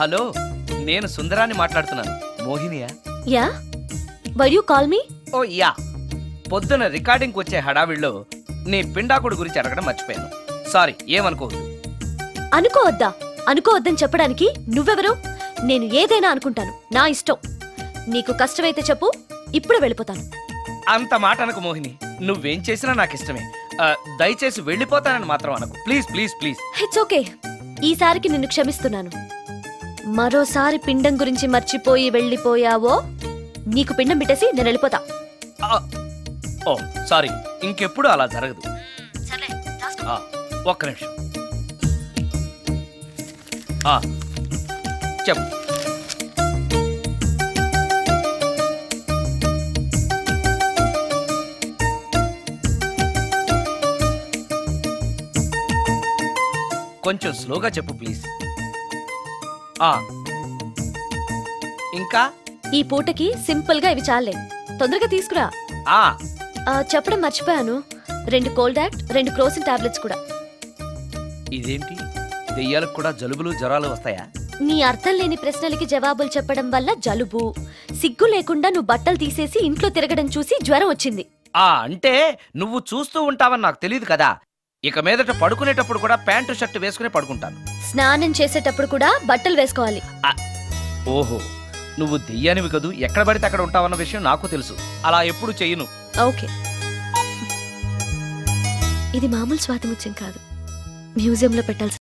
hello నేను సుందరాన్ని మాట్లాడుతున్నాను మోహినియా yeah why you call me oh yeah పొద్దున రికార్డింగ్కి వచ్చే హడావిడిలో నీ పిండాకుడు గురించి అడగడం మర్చిపోయాను సారీ ఏమనుకోవద్దు అనుకోవద్దా అనుకోవద్దని చెప్పడానికి నువ్వెవరు నేను ఏదైనా అనుకుంటాను నా ఇష్టం నీకు కష్టమైతే చెప్పు ఇప్పుడు వెళ్ళిపోతాను అంత మాట అనకు మోహిని నువ్వేం చేసినా నాకు ఇష్టమే ఆ, దయచేసి వెళ్ళిపోతానని మాత్రం అనకు please please please it's okay ఈసారికి నిన్ను క్షమిస్తున్నాను మరోసారి పిండం గురించి మర్చిపోయి వెళ్ళిపోయావో నీకు పిండం పెట్టేసి నేను వెళ్ళిపోతా ఆ, ఓ సారీ ఇంకెప్పుడు అలా జరగదు ఆ, ఒక్క నిమిషం ఆ, చెప్పు కొంచెం స్లోగా చెప్పు ప్లీజ్ ఆ, ఇంకా ఈ పూటకి సింపుల్ గా ఇవి చాలే తొందరగా తీసుకురా ఆ ఆ, చెప్పడం మర్చిపోయాను రెండు కోల్డ్ యాక్ట్ రెండు క్రోసిన్ టాబ్లెట్స్ కూడా ఇదేంటి దెయ్యాలకు కూడా జలుబులు జ్వరాలు వస్తాయా నీ అర్థం లేని ప్రశ్నలకి జవాబులు చెప్పడం వల్ల జలుబు సిగ్గు లేకుండా నువ్వు బట్టలు తీసేసి ఇంట్లో తిరగడం చూసి జ్వరం వచ్చింది ఆ అంటే నువ్వు చూస్తూ ఉంటావని నాకు తెలియదు కదా ఇక మీదట పడుకునేటప్పుడు కూడా ప్యాంటు షర్ట్ వేసుకుని పడుకుంటాను స్నానం చేసేటప్పుడు కూడా బట్టలు వేసుకోవాలి ఓహో నువ్వు దెయ్యానివి కదూ ఎక్కడ పడితే అక్కడ ఉంటావన్న విషయం నాకు తెలుసు అలా ఎప్పుడు చెయ్యను ఓకే ఇది మామూలు స్వాతి ముత్యం కాదు మ్యూజియంలో పెట్టాల్సిన